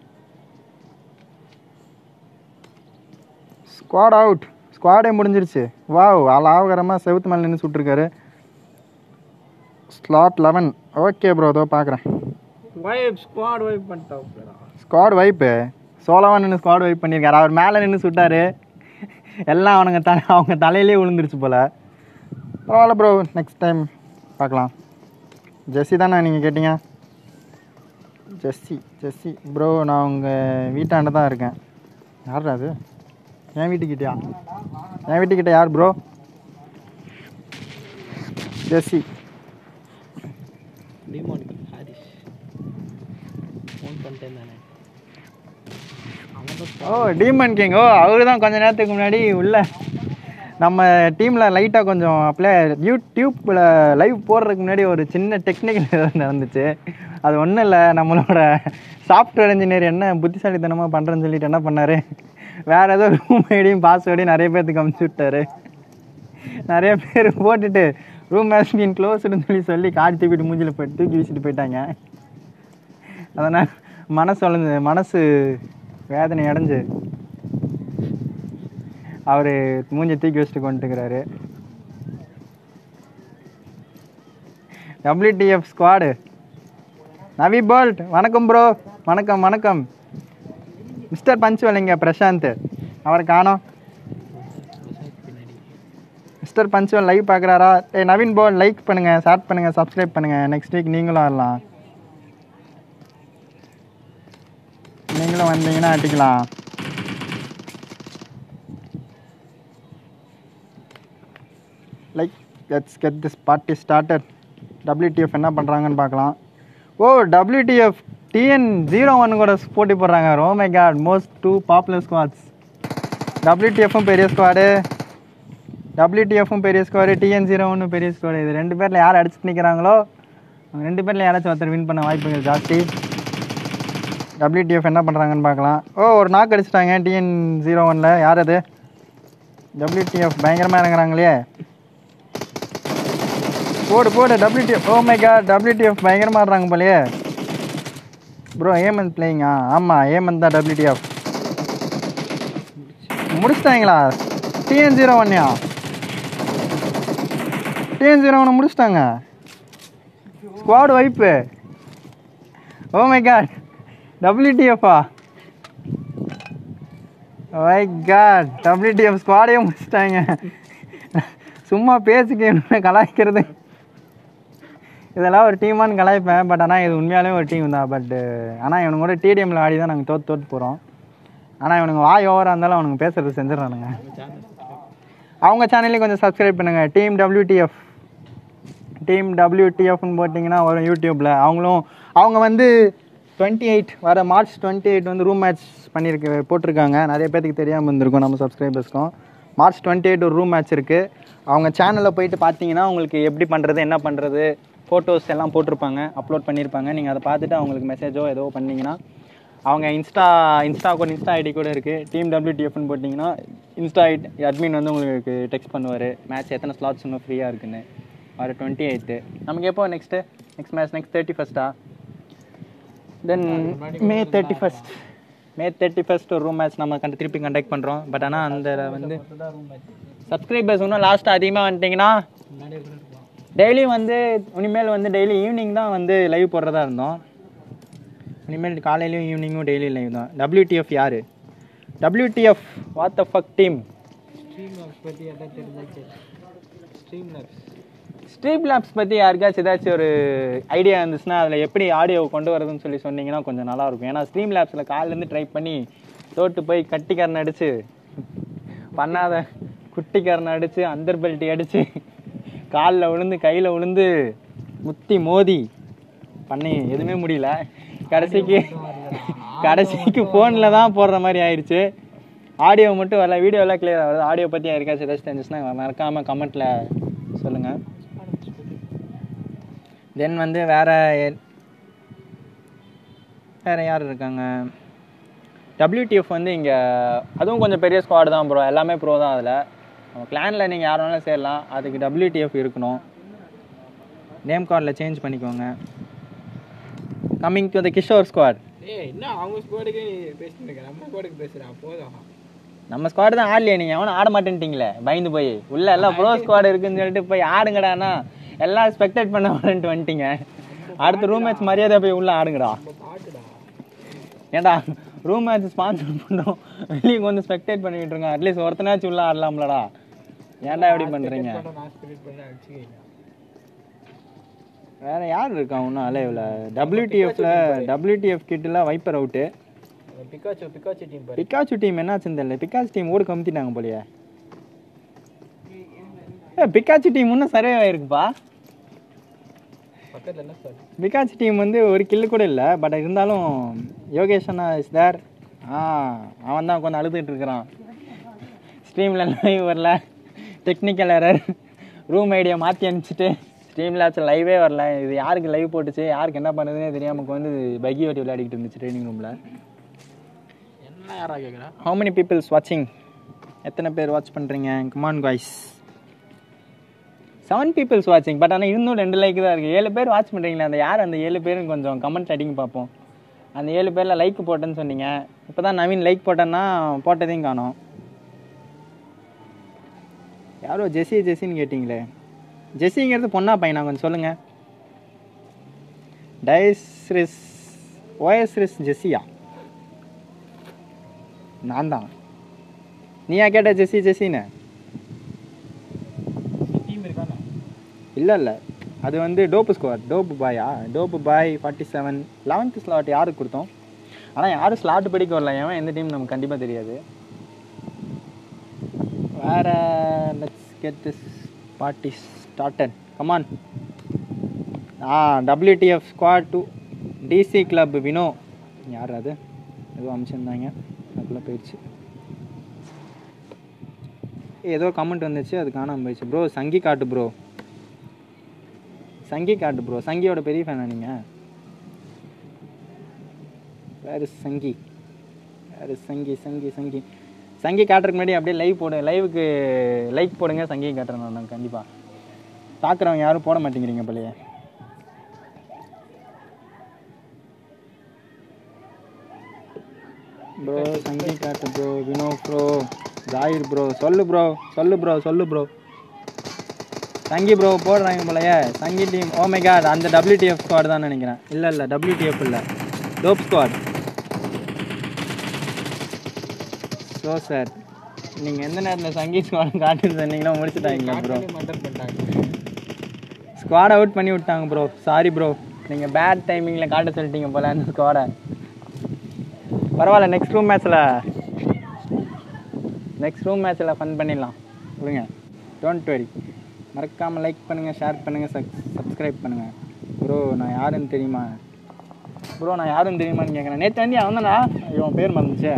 ஸ்குவாட் அவுட் ஸ்குவாடே முடிஞ்சிருச்சு வாவ் லாபகரமாக செவத்து மேலே நின்று சுட்டிருக்காரு ஸ்லாட் லெவன் ஓகே ப்ரோ இதோ பார்க்குறேன் வைப் ஸ்குவாட் வைப் பண்ணிட்டோம் ஸ்குவாட் வைப்பு சோலவா நின்று ஸ்குவாட் வைப் பண்ணியிருக்காரு அவர் மேலே நின்று சுட்டாரு எல்லாம் அவனுங்க த அவங்க தலையிலே விழுந்துருச்சு போல் பரவாயில்ல ப்ரோ நெக்ஸ்ட் டைம் பார்க்கலாம் ஜெஸ்ஸி தானே நீங்கள் கேட்டீங்க ஜெஸ்ஸி ஜெஸ்ஸி ப்ரோ நான் உங்கள் வீட்டாண்ட தான் இருக்கேன் யார்ரா அது என் வீட்டுக்கிட்டயா என் வீட்டுக்கிட்ட யார் ப்ரோ ஜெஸ்ஸி டிமான் ஹாரிஸ் ஃபோன் பண்ணிட்டேன் தானே அவன் தான் ஓ டீமன் கிங் ஓ அவரு தான் கொஞ்ச நேரத்துக்கு முன்னாடி உள்ள நம்ம டீமில் லைட்டாக கொஞ்சம் அப்ளை யூடியூப்பில் லைவ் போடுறதுக்கு முன்னாடி ஒரு சின்ன டெக்னிக்கல் நடந்துச்சு அது ஒன்றும் இல்லை நம்மளோட சாஃப்ட்வேர் இன்ஜினியர் என்ன புத்திசாலித்தனமாக பண்ணுறேன்னு சொல்லிட்டு என்ன பண்ணார் வேறு ஏதோ ரூம் ஐடியும் பாஸ்வேர்டையும் நிறைய பேர்த்துக்கு அமுச்சு விட்டாரு நிறைய பேர் போட்டுட்டு ரூம் ஹேஸ் பீன் க்ளோஸ்டுன்னு சொல்லி சொல்லி காடி தூக்கிட்டு மூஞ்சில் போய் தூக்கி வீசிட்டு போயிட்டாங்க அதனால் மனசு வளைஞ்சு மனசு வேதனை அடைஞ்சு அவர் மூஞ்சி தூக்கி வச்சுட்டு கொண்டுக்கிறாரு டபிள்யூடிஎஃப் ஸ்குவாடு நவி போல்ட் வணக்கம் ப்ரோ வணக்கம் வணக்கம் மிஸ்டர் பஞ்சுவலிங்க பிரசாந்த் அவரை காணோம் மிஸ்டர் பஞ்சுவல் லைவ் பார்க்குறாரா ஏய் நவீன் போல் லைக் பண்ணுங்கள் ஷேர் பண்ணுங்கள் சப்ஸ்கிரைப் பண்ணுங்கள் நெக்ஸ்ட் வீக் நீங்களும் வரலாம் நீங்களும் வந்தீங்கன்னா அடிக்கலாம் like let's get this party started WTF என்ன பண்ணுறாங்கன்னு பார்க்கலாம் ஓ டபிள்யூடிஎஃப் டிஎன் ஜீரோ ஒன் கூட போட்டி போடுறாங்க ரோ my god most two popular squads டபிள்யூடிஎஃப்பும் பெரிய ஸ்குவாடு டபிள்யூடிஎஃப்பும் பெரிய ஸ்குவாடு டிஎன் ஜீரோ ஒன்று பெரிய ஸ்குவாடு இது ரெண்டு பேரில் யார் அடிச்சுட்டு நிற்கிறாங்களோ அவங்க ரெண்டு பேரில் யாராச்சும் ஒருத்தர் வின் பண்ண வாய்ப்புகள் ஜாஸ்தி டபிள்யூடிஎஃப் என்ன பண்ணுறாங்கன்னு பார்க்கலாம் ஓ ஒரு நாக்கு அடிச்சிட்டாங்க டிஎன் ஜீரோ ஒனில் யார் அது டபிள்யூடிஎஃப் பயங்கரமாக இறங்குறாங்களே போடு போடு WTF oh my god WTF பயங்கரமாக ஆடுறாங்க போலயே ப்ரோ ஏமந்த் பிளேயிங்கா ஆமாம் ஏமந்த் தான் டபிள்யூடிஎஃப் முடிச்சிட்டாங்களா டிஎன் ஜீரோ ஒன்னியா டிஎன் ஜீரோ ஒன்று முடிச்சிட்டாங்க squad vibe oh my god டபிள்யூடிஎஃப்பா மை காட் டபிள்யூடிஎஃப் ஸ்குவாடே முடிச்சிட்டாங்க சும்மா பேசிக்க என்ன கலாய்க்கிறது இதெல்லாம் ஒரு டீமான்னு கலாய்ப்பேன் பட் ஆனால் இது உண்மையாலே ஒரு டீம் தான் பட்டு ஆனால் இவனுங்க கூட டிடிஎம்ல ஆடி தான் நாங்கள் தோற்று தோற்று போகிறோம் ஆனால் இவனுங்க வாய் ஓவராக இருந்தாலும் அவனுங்க பேசுறது செஞ்சிடறானுங்க அவங்க சேனல்லையும் கொஞ்சம் சப்ஸ்கிரைப் பண்ணுங்கள் டீம் டபிள்யூடிஎஃப் டீம் டபிள்யூடிஎஃப்னு போட்டிங்கன்னா வரும் யூடியூப்பில் அவங்களும் அவங்க வந்து டுவெண்ட்டி எயிட் வர மார்ச் டுவெண்ட்டி எயிட் வந்து ரூம் மேட்ச் பண்ணியிருக்கு போட்டிருக்காங்க நிறைய பேத்துக்கு தெரியாமல் இருந்திருக்கும் நம்ம சப்ஸ்கிரைபர்ஸ்க்கும் மார்ச் டுவெண்ட்டி எயிட் ஒரு ரூம் மேட்ச் இருக்குது அவங்க சேனலில் போயிட்டு பார்த்தீங்கன்னா உங்களுக்கு எப்படி பண்ணுறது என்ன பண்ணுறது ஃபோட்டோஸ் எல்லாம் போட்டிருப்பாங்க அப்லோட் பண்ணியிருப்பாங்க நீங்கள் அதை பார்த்துட்டு அவங்களுக்கு மெசேஜோ ஏதோ பண்ணீங்கன்னா அவங்க இன்ஸ்டா இன்ஸ்டா கூட இன்ஸ்டா ஐடி கூட இருக்குது டீம் டபிள்யூடிஎஃப்னு போட்டிங்கன்னா இன்ஸ்டா ஐடி அட்மின் வந்து உங்களுக்கு டெக்ஸ்ட் பண்ணுவார் மேட்ச் எத்தனை ஸ்லாட்ஸ் இன்னும் ஃப்ரீயாக இருக்குன்னு வர டுவெண்ட்டி எயித்து நமக்கு எப்போ next next match next thirty ஃபஸ்ட்டா then May thirty first May thirty first ஒரு ரூம் மேட்ச் நம்ம கண்டு திருப்பி கண்டக்ட் பண்ணுறோம் பட் ஆனால் அந்த வந்து சப்ஸ்கிரைபர்ஸ் இன்னும் லாஸ்ட்டாக அதிகமாக வந்துட்டிங்கன்னா டெய்லியும் வந்து இனிமேல் வந்து டெய்லி ஈவினிங் தான் வந்து லைவ் போடுறதா இருந்தோம் இனிமேல் காலையிலையும் ஈவினிங்கும் டெய்லி லைவ் தான் டபிள்யூடிஎஃப் யார் WTF what the fuck team Streamlabs பற்றி எதாவது தெரிஞ்சாச்சு ஸ்ட்ரீம் லாப்ஸ் ஸ்ட்ரீம் லேப்ஸ் பற்றி யாருக்காச்சும் ஏதாச்சும் ஒரு ஐடியா இருந்துச்சுன்னா அதில் எப்படி ஆடியோ கொண்டு வரதுன்னு சொல்லி சொன்னீங்கன்னா கொஞ்சம் நல்லா இருக்கும் ஏன்னா ஸ்ட்ரீம் லேப்ஸில் காலிலேருந்து ட்ரை பண்ணி தோட்டு போய் கட்டிக்காரன் அடித்து பண்ணாத குட்டிக்காரன் அடித்து அந்தர் பெல்ட்டி அடித்து காலில் விழுந்து கையில் விழுந்து முத்தி மோதி பண்ணி எதுவுமே முடியல கடைசிக்கு கடைசிக்கு ஃபோனில் தான் போடுற மாதிரி ஆயிடுச்சு ஆடியோ மட்டும் வரல வீடியோ எல்லாம் கிளியர் ஆகுது ஆடியோ பற்றி யாருக்காச்சும் ஏதாச்சும் தெரிஞ்சுச்சுன்னா மறக்காமல் கமெண்ட்டில் சொல்லுங்கள் தென் வந்து வேற எ- வேற யார் இருக்காங்க WTF வந்து இங்கே அதுவும் கொஞ்சம் பெரிய ஸ்குவாடு தான் ப்ரோ எல்லாமே ப்ரோ தான் அதில் நம்ம கிளானில் நீங்கள் யார் வேணாலும் சேரலாம் அதுக்கு WTF இருக்கணும் நேம் கார்டில் சேஞ்ச் பண்ணிக்கோங்க coming to the Kishore squad ஏய் என்ன அவங்க ஸ்குவாடுக்கு பேசிட்டு இருக்க நம்ம ஸ்குவாடுக்கு பேசுகிறேன் போதும் நம்ம ஸ்குவாடு தான் ஆடலையே நீங்கள் எவனும் ஆட மாட்டேன்ட்டீங்களே பயந்து போய் உள்ள எல்லாம் ப்ரோ ஸ்குவாடு இருக்குன்னு சொல்லிட்டு போய் ஆடுங்கடானா எல்லாம் ஸ்பெக்டேட் பண்ண வரேன்ட்டு வந்துட்டீங்க அடுத்த ரூம் மேட்ச் மரியாதை போய் உள்ள ஆடுங்கடா பாட்டுடா ஏன்டா ரூம் மேட்ச் ஸ்பான்சர் பண்ணுறோம் வெளியே வந்து ஸ்பெக்டேட் பண்ணிட்டு இருக்கோம் அட்லீஸ்ட் ஒருத்தனாச்சும் உள்ள ஆடலாம்லடா ஏன்டா எப்படி பண்ணுறீங்க நான் ஸ்பிரிட் பண்ணி அடிச்சுக்கிறேன் வேற யார் இருக்கா இன்னும் அலைவில் டபிள்யூடிஎஃப்ல டபிள்யூடிஎஃப் கிட்டலாம் viper out Pikachu Pikachu team பாரு பிக்காச்சு டீம் என்னாச்சுன்னு தெரியல பிக்காச்சு டீம் ஓடு கமுத்திட்டாங்க போலயே ஏ பிக்காச்சு டீம் இன்னும் சர்வே ஆயிருக்குப்பா பக்கத்தில் என்ன சார் பிகாச்சு டீம் வந்து ஒரு கில்லு கூட இல்லை பட் இருந்தாலும் யோகேஷ் அண்ணா இஸ் தேர் ஆ அவன் தான் உட்காந்து அழுதுகிட்டு இருக்கிறான் ஸ்ட்ரீமில் லைவ் வரல டெக்னிக்கல் எரர் ரூம் ஐடியா மாற்றி அனுப்பிச்சிட்டு ஸ்ட்ரீம் லேப்ஸில் லைவே வரல இது யாருக்கு லைவ் போட்டுச்சு யாருக்கு என்ன பண்ணுதுன்னே தெரியாமல் வந்து பக்கி ஓட்டி விளையாடிக்கிட்டு இருந்துச்சு ட்ரைனிங் ரூமில் என்ன யாரா கேட்குறா ஹவு many பீப்புள்ஸ் வாட்சிங் எத்தனை பேர் வாட்ச் பண்ணுறீங்க குமான் காய்ஸ் செவன் பீப்புள்ஸ் வாட்சிங் பட் ஆனால் இன்னும் ரெண்டு லைக் தான் இருக்குது ஏழு பேர் வாட்ச் பண்ணுறீங்களா அந்த யார் அந்த ஏழு பேரும் கொஞ்சம் கமெண்ட் அடிங்க பார்ப்போம் அந்த ஏழு பேரில் லைக் போட்டேன்னு சொன்னீங்க இப்போ தான் நவீன் லைக் போட்டேன்னா போட்டதையும் காணோம் யாரோ ஜெஸ்ஸி ஜெஸ்ஸின்னு கேட்டிங்களே ஜெஸ்ஸிங்கிறது பொண்ணா பையனா கொஞ்சம் சொல்லுங்கள் டைஸ்ரிஸ் ஓஎஸ்ரிஸ் ஜெஸ்ஸியா நான் தான் நீயா கேட்ட ஜெஸ்ஸி ஜெஸ்ஸின்னு டீம் இருக்கானே இல்லை இல்லை அது வந்து டோப்பு ஸ்குவாட் டோப்பு பாயா dope boy forty seven eleventh slot யாருக்கு கொடுத்தோம் ஆனால் யாரும் ஸ்லாட் படிக்க வரல ஏன் எந்த டீம் நமக்கு கண்டிப்பாக தெரியாது வேற let's get this party started come on ஆ WTF squad two DC club Vino யார் அது ஏதோ அனுப்பிச்சிருந்தாங்க அதுக்குள்ளே போயிடுச்சு ஏதோ கமெண்ட் வந்துச்சு அது காணாமல் போயிடுச்சு ப்ரோ சங்கி காட்டு ப்ரோ சங்கி காட்டு ப்ரோ சங்கியோட பெரிய ஃபேனா நீங்கள் வேறு சங்கி வேறு சங்கி சங்கி சங்கி சங்கி காட்டுறதுக்கு முன்னாடி அப்படியே லைவ் போடு லைவுக்கு லைக் போடுங்க சங்கி காட்டுறேன் நான் கண்டிப்பாக பார்க்குறவங்க யாரும் போட மாட்டேங்கிறீங்க போலயே ப்ரோ சங்கி காட்டு ப்ரோ வினோ ப்ரோ ஜாயிர் ப்ரோ சொல்லு ப்ரோ சொல்லு ப்ரோ சொல்லு ப்ரோ சங்கி ப்ரோ போடுறாங்க போலயே Sangi team oh my god அந்த டபிள்யூடிஎஃப் ஸ்குவாட் தான் நினைக்கிறேன் இல்லை இல்லை டபிள்யூடிஎஃப் இல்லை டோப் ஸ்குவாட் ஸோ சார் நீங்கள் எந்த நேரத்தில் சங்கி ஸ்குவாட் காட்டுன்னு சொன்னீங்கன்னா முடிச்சுட்டாங்க ப்ரோ மண்டர் பண்ணிட்டாங்க ஸ்குவாட் அவுட் பண்ணி விட்டாங்க ப்ரோ சாரி ப்ரோ நீங்கள் பேட் டைமிங்கில் காட்ட சொல்லிட்டீங்க போல அந்த ஸ்குவாடை பரவாயில்ல நெக்ஸ்ட் ரூம் மேட்ச்சில் நெக்ஸ்ட் ரூம் மேட்ச்சில் ஃபன் பண்ணிடலாம் விடுங்க டோன்ட் வெரி மறக்காமல் லைக் பண்ணுங்கள் ஷேர் பண்ணுங்கள் சப் சப்ஸ்கிரைப் பண்ணுங்கள் ப்ரோ நான் யாருன்னு தெரியுமா ப்ரோ நான் யாருன்னு தெரியுமான்னு கேட்குறேன் நேற்று வந்து அவன் தானா இவன் பேர் மறந்துச்சு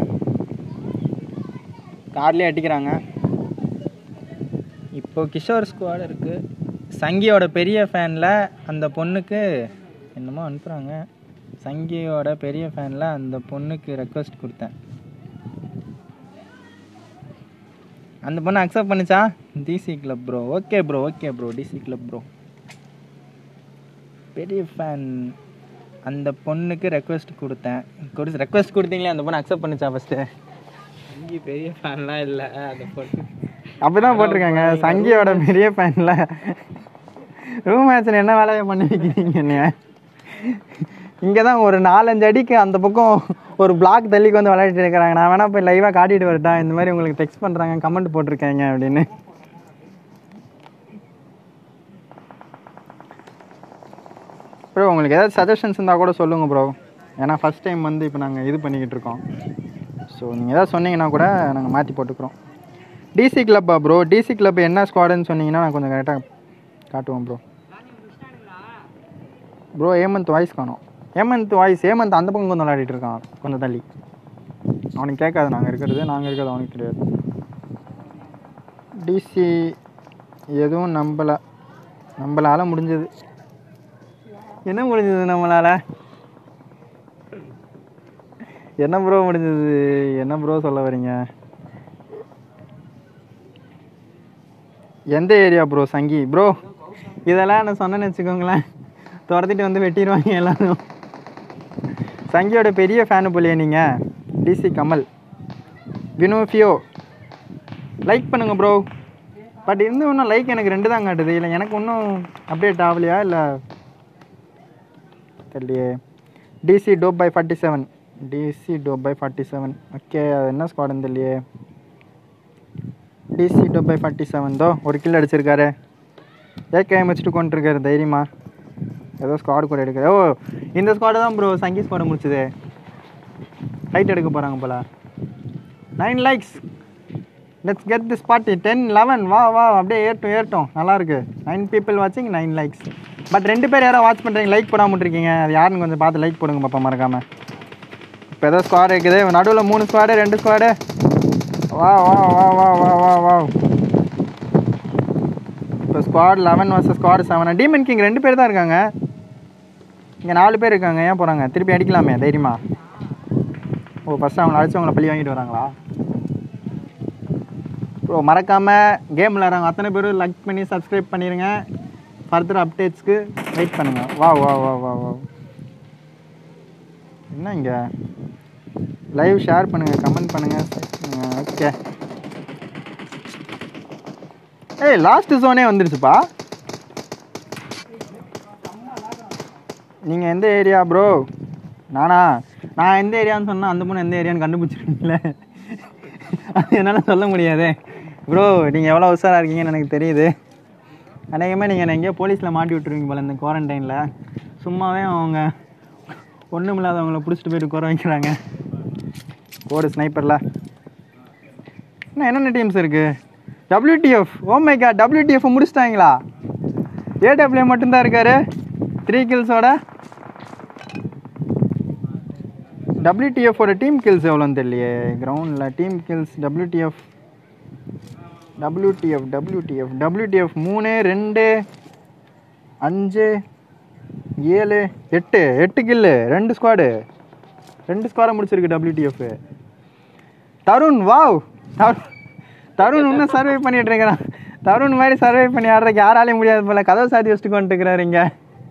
கார்லேயே அடிக்கிறாங்க இப்போ கிஷோர் ஸ்குவாட் இருக்குது சங்கியோட பெரிய ஃபேனில் அந்த பொண்ணுக்கு என்னமோ அனுப்புகிறாங்க சங்கியோட பெரிய ஃபேனில் அந்த பொண்ணுக்கு ரெக்வஸ்ட் கொடுத்தேன் அந்த பொண்ணு அக்செப்ட் பண்ணுச்சா DC club bro okay bro okay bro DC club bro பெரிய ஃபேன் அந்த பொண்ணுக்கு ரெக்வஸ்ட் கொடுத்தேன் கொடுத்து ரெக்வஸ்ட் கொடுத்தீங்களே அந்த பொண்ணு அக்செப்ட் பண்ணுச்சா ஃபஸ்ட்டு சங்கி பெரிய ஃபேன்லாம் இல்லை அந்த பொண்ணு அப்படிதான் போட்டிருக்காங்க சங்கியோட பெரிய ஃபேனில் ரூம் மேட்ச்சில் என்ன வேலையை பண்ணி வைக்கிறீங்க என்னைய இங்கே தான் ஒரு நாலஞ்சு அடிக்கு அந்த பக்கம் ஒரு பிளாக் தள்ளிக்கு வந்து விளையாடிட்டு இருக்கிறாங்க நான் வேணா போய் லைவாக காட்டிட்டு வரட்டா இந்த மாதிரி உங்களுக்கு டெக்ஸ்ட் பண்ணுறாங்க கமெண்ட் போட்டிருக்காங்க அப்படின்னு ப்ரோ உங்களுக்கு ஏதாவது சஜஷன்ஸ் இருந்தால் கூட சொல்லுங்கள் ப்ரோ ஏன்னா ஃபஸ்ட் டைம் வந்து இப்போ நாங்கள் இது பண்ணிக்கிட்டு இருக்கோம் ஸோ நீங்கள் ஏதாவது சொன்னீங்கன்னா கூட நாங்கள் மாற்றி போட்டுக்கிறோம் டிசி கிளப்பா ப்ரோ டிசி கிளப் என்ன ஸ்குவாடுன்னு சொன்னீங்கன்னா நான் கொஞ்சம் கரெக்டாக காட்டுவோம் ப்ரோ ப்ரோ ஏமந்த் வாய்ஸ் காணோம் ஏமந்த் வாய்ஸ் ஏமந்த் அந்த பக்கம் கொஞ்சம் விளையாடிட்டு இருக்கான் கொஞ்சம் தள்ளி அவனுக்கு கேட்காது நாங்கள் இருக்கிறது நாங்கள் இருக்கிறது அவனுக்கு தெரியாது டிசி எதுவும் நம்பலை நம்மளால முடிஞ்சது என்ன முடிஞ்சது நம்மளால என்ன ப்ரோ முடிஞ்சது என்ன ப்ரோ சொல்ல வரீங்க எந்த ஏரியா ப்ரோ சங்கி ப்ரோ இதெல்லாம் நான் சொன்னேன்னு வச்சுக்கோங்களேன் துரத்திட்டு வந்து வெட்டிடுவாங்க எல்லாரும் சங்கியோட பெரிய ஃபேனு போலியே நீங்கள் டிசி கமல் வினோ ஃபியோ லைக் பண்ணுங்க ப்ரோ பட் இருந்து இன்னும் லைக் எனக்கு ரெண்டு தான் காட்டுது இல்லை எனக்கு இன்னும் அப்டேட் ஆகலையா இல்லை தெரியலையே DC dope boy forty seven DC dope boy forty seven okay அது என்ன ஸ்குவாடுன்னு தெரியலையே DC dope boy forty seven தோ ஒரு கில் அடிச்சிருக்காரு ஏகேஎம் வச்சுட்டு கொண்டிருக்காரு தைரியமா ஏதோ ஸ்குவாடு கூட எடுக்கிற ஓ இந்த ஸ்குவாடு தான் ப்ரோ சங்கி ஸ்குவாடு முடிச்சது ஃபைட் எடுக்க போகிறாங்க போல nine likes let's get this party ten eleven வா வா அப்படியே ஏறட்டும் ஏறட்டும் நல்லா இருக்கு நைன் பீப்புள் வாட்சிங் நைன் லைக்ஸ் பட் ரெண்டு பேர் யாரோ வாட்ச் பண்ணுறீங்க லைக் போடாமல் இருக்கீங்க அது யாருன்னு கொஞ்சம் பார்த்து லைக் போடுங்க பாப்பா மறக்காம இப்போ ஏதோ ஸ்குவாட் இருக்குது நடுவில் மூணு ஸ்குவாடு ரெண்டு ஸ்குவாடு வா வா வா வா வா வா வா இப்போ squad eleven versus squad seven demon king ரெண்டு பேர் தான் இருக்காங்க இங்கே நாலு பேர் இருக்காங்க ஏன் போகிறாங்க திருப்பி அடிக்கலாமே தைரியமா ஓ ஃபஸ்ட்டு அவங்கள அடிச்சு அவங்கள பழி வாங்கிட்டு வராங்களா ப்ரோ மறக்காமல் கேம் விளாட்றாங்க அத்தனை பேரும் லைக் பண்ணி சப்ஸ்கிரைப் பண்ணிடுங்க ஃபர்தர் அப்டேட்ஸ்க்கு வெயிட் பண்ணுங்கள் வா வா வா வா வா என்ன இங்கே லைவ் ஷேர் பண்ணுங்கள் கமெண்ட் பண்ணுங்கள் ஓகே ஏய் லாஸ்ட் ஜோனே வந்துருச்சுப்பா நீங்கள் எந்த ஏரியா ப்ரோ நானா நான் எந்த ஏரியான்னு சொன்னால் அந்த பொண்ணு எந்த ஏரியான்னு கண்டுபிடிச்சிருக்கீங்களே அது என்னால் சொல்ல முடியாதே ப்ரோ நீங்கள் எவ்வளோ உஷாராக இருக்கீங்கன்னு எனக்கு தெரியுது அநேகமாக நீங்கள் எங்கேயோ போலீஸில் மாட்டி விட்டுருவீங்க போல இந்த குவாரண்டைனில் சும்மாவே அவங்க ஒன்றும் இல்லாதவங்கள பிடிச்சிட்டு போயிட்டு குறை வைக்கிறாங்க கோடு ஸ்னைப்பரில் இன்னும் என்னென்ன டீம்ஸ் இருக்குது WTF oh my god WTF முடிச்சிட்டாங்களா ஏடபிள்யூ மட்டும்தான் இருக்காரு த்ரீ கில்ஸோட டபிள்யூடிஎஃபோட டீம் கில்ஸ் எவ்வளோன்னு தெரியலையே கிரவுண்டில் team kills WTF WTF WTF WTF மூணு ரெண்டு அஞ்சு ஏழு எட்டு எட்டு கில்லு ரெண்டு ஸ்குவாடு ரெண்டு ஸ்குவாடை முடிச்சிருக்கு டபிள்யூடிஎஃப் தருண் வாவ் தருண் தருண் இன்னும் சர்வை பண்ணிட்டு இருக்கிறான் தருண் மாதிரி சர்வை பண்ணி ஆடுறதுக்கு யாராலையும் முடியாது போல கதவை சாத்தி வச்சுட்டு கொண்டு இருக்கிறாரு இங்க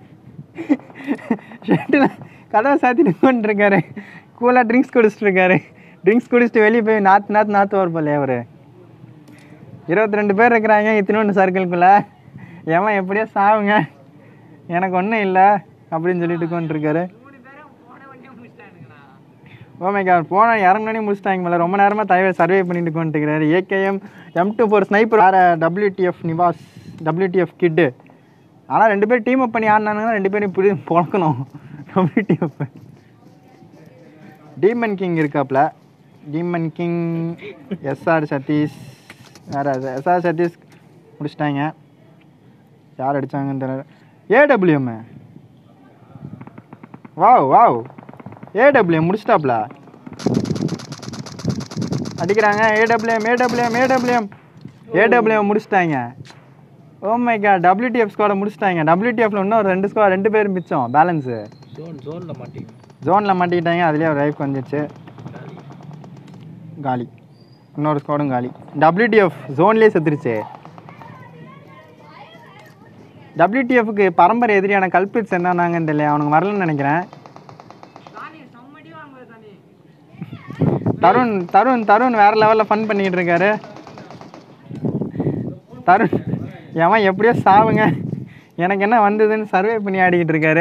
ஷெட்டில் கதவை சாத்திட்டு கொண்டு இருக்காரு கூலாக ட்ரிங்க்ஸ் குடிச்சிட்டு இருக்காரு ட்ரிங்க்ஸ் குடிச்சிட்டு வெளியே போய் நாற்று நாற்று நாற்று வர போல அவரு இருபத்தி ரெண்டு பேர் இருக்கிறாங்க இத்தினோண்டு சர்க்கிள்குள்ளே எவன் எப்படியோ சாவுங்க எனக்கு ஒன்றும் இல்லை அப்படின்னு சொல்லிட்டு கொண்டிருக்காரு ஓமே கார் போன இறங்கினே முடிச்சிட்டாங்க மேலே ரொம்ப நேரமாக தயவு சர்வே பண்ணிட்டு கொண்டுருக்கிறாரு AKM M two four sniper வேறு டபிள்யூடிஎஃப் நிவாஸ் டபிள்யூடிஎஃப் கிட்டு ஆனால் ரெண்டு பேரும் டீம் அப் பண்ணி ஆடினாங்கன்னா ரெண்டு பேரும் இப்படி பொழக்கணும் டபிள்யூடிஎஃப் டீமன் கிங் இருக்காப்ல டீமன் கிங் எஸ்ஆர் சதீஷ் வேறு எஸ்ஆர் சதீஷ் முடிச்சிட்டாங்க யார் அடித்தாங்கன்னு தெரியல ஏடபிள்யூஎம் வாவ் வாவ் ஏடபிள்யூஎம் முடிச்சிட்டாப்ல அடிக்கிறாங்க ஏடபிள்யூஎம் ஏடபிள்யூஎம் ஏடபிள்யூஎம் ஏடபிள்யூஎம் முடிச்சிட்டாங்க ஓ மை காட் டபிள்யூடிஎஃப் ஸ்குவாட முடிச்சிட்டாங்க டபிள்யூடிஎஃப்ல இன்னும் ஒரு ரெண்டு ஸ்குவாட் ரெண்டு பேர் மிச்சம் பேலன்ஸு ஜோன் ஜோனில் மாட்டிங்க ஜோனில் மாட்டிக்கிட்டாங்க அதுலேயே ஒரு லைஃப் வந்துச்சு காலி இன்னொரு ஸ்குவாடும் காலி டபிள்யூடிஎஃப் ஜோன்லேயே செத்துருச்சு டபிள்யூடிஎஃப்க்கு பரம்பரை எதிரியான கல்பிட்ஸ் என்னன்னாங்கன்னு தெரியல அவனுக்கு வரலன்னு நினைக்கிறேன் தருண் தருண் தருண் வேற லெவலில் ஃபன் பண்ணிக்கிட்டு இருக்காரு தருண் எவன் எப்படியோ சாவுங்க எனக்கு என்ன வந்ததுன்னு சர்வே பண்ணி ஆடிக்கிட்டு இருக்காரு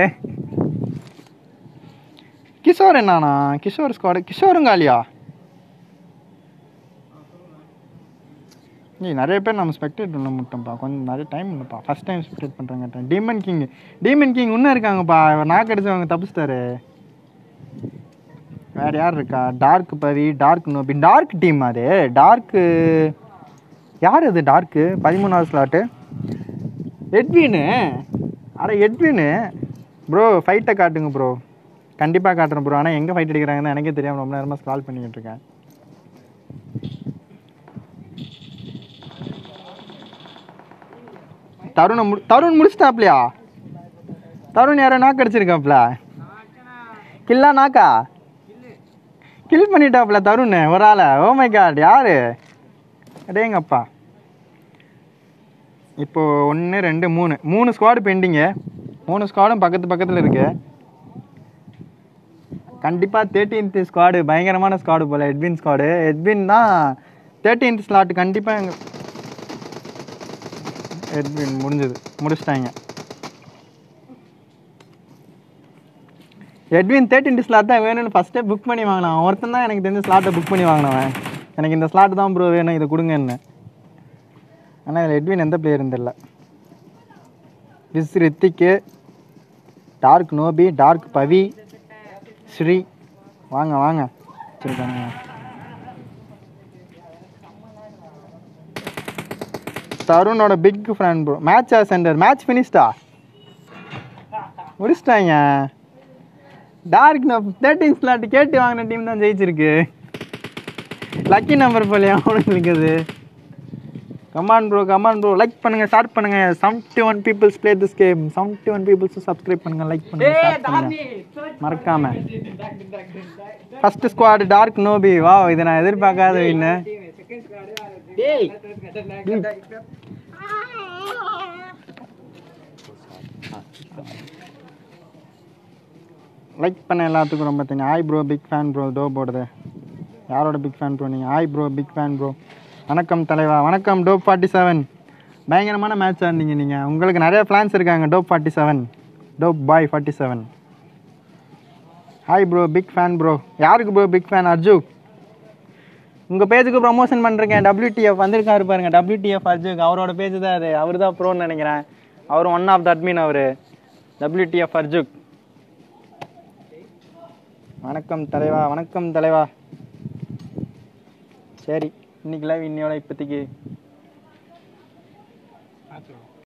கிஷோர் என்னானா கிஷோர் ஸ்குவாடு கிஷோரும் காலியா ஏய் நிறைய பேர் நம்ம ஸ்பெக்டேட் பண்ண முட்டோம்ப்பா கொஞ்சம் நிறைய டைம் இல்லைப்பா ஃபஸ்ட் டைம் ஸ்பெக்டேட் பண்ணுறாங்க டீமன் கிங் டீமன் கிங் இன்னும் இருக்காங்கப்பா நாக்கு அடிச்சவங்க தப்பிச்சிட்டாரு வேற யார் இருக்கா dark Pavi dark நோபி dark team அது டார்க்கு யார் அது டார்க்கு பதிமூணாவது ஸ்லாட்டு எட்வின்னு அட எட்வின்னு ப்ரோ ஃபைட்டை காட்டுங்க ப்ரோ கண்டிப்பாக காட்டுறேன் ப்ரோ ஆனால் எங்கே ஃபைட் அடிக்கிறாங்கன்னு எனக்கே தெரியாமல் ரொம்ப நேரமாக ஸ்க்ரால் பண்ணிக்கிட்டு இருக்கேன் தருணை மு தருண் முடிச்சிட்டாப்லையா தருண் யாரோ நாக்கு அடிச்சிருக்காப்ல கில்லா நாக்கா கில் பண்ணிட்டாப்ல தருண் ஒரு ஆளை ஓ மை காட் யாரு அடேங்கப்பா இப்போ ஒன்று ரெண்டு மூணு மூணு ஸ்குவாடு பெண்டிங்கு மூணு ஸ்குவாடும் பக்கத்து பக்கத்தில் இருக்கு கண்டிப்பாக தேர்ட்டீன்த் ஸ்குவாடு பயங்கரமான ஸ்குவாடு போல் எட்வின் ஸ்குவாடு எட்வின் தான் தேர்ட்டீன்த் ஸ்லாட் கண்டிப்பாக எங்கள் எட்வின் முடிஞ்சது முடிச்சிட்டாங்க எட்வின் தேர்ட்டின் ஸ்லாட் தான் வேணும்னு ஃபஸ்ட்டே புக் பண்ணி வாங்கினான் ஒருத்தன் தான் எனக்கு தெரிஞ்ச ஸ்லாட்டை புக் பண்ணி வாங்கினவன் எனக்கு இந்த ஸ்லாட் தான் ப்ரோ வேணும் இதை கொடுங்கன்னு ஆனால் இதில் எட்வின் எந்த பிளேயர் தெரியல விஸ் ரித்திக்கு டார்க் நோபி டார்க் பவி ஸ்ரீ வாங்க வாங்க வச்சிருக்காங்க தருணோட big friend bro match center match ஃபினிஷ்டா முடிச்சிட்டாங்க டார்க் நோ தேர்ட்டின் ஸ்லாட் கேட்டு வாங்கின டீம் தான் ஜெயிச்சிருக்கு லக்கி நம்பர் போலையா அவனுங்களுக்கு அது come on bro come on bro like பண்ணுங்க ஸ்டார்ட் பண்ணுங்க seventy one peoples play this game seventy one peoples subscribe பண்ணுங்க லைக் பண்ணுங்க start பண்ணுங்க மறக்காம ஃபர்ஸ்ட் ஸ்குவாட் டார்க் நோபி வா இதை நான் எதிர்பார்க்காத வின்னு டேய் லைக் பண்ண எல்லாத்துக்கும் ரொம்ப thank hi bro big fan bro டோ போடுது யாரோட பிக் ஃபேன் ப்ரோ நீங்கள் hi bro big fan bro வணக்கம் தலைவா வணக்கம் டோப் ஃபார்ட்டி செவன் பயங்கரமான மேட்ச் ஆடினீங்க நீங்கள் உங்களுக்கு நிறைய ஃப்ளான்ஸ் இருக்காங்க dope forty seven dope boy forty seven hi bro big fan bro யாருக்கு ப்ரோ பிக் ஃபேன் அர்ஜு உங்கள் பேஜுக்கு ப்ரொமோஷன் பண்ணுறேன் டபிள்யூடிஎஃப் வந்திருக்காரு பாருங்க டபிள்யூடிஎஃப் அர்ஜுக் அவரோட பேஜ் தான் அது அவர் தான் ப்ரோன்னு நினைக்கிறேன் அவர் ஒன் ஆஃப் த அட்மின் அவர் டபிள்யூடிஎஃப் அர்ஜுக் வணக்கம் தலைவா வணக்கம் தலைவா சரி இன்னைக்கு லைவ் இன்னையோட இப்போதைக்கு மேட்ச்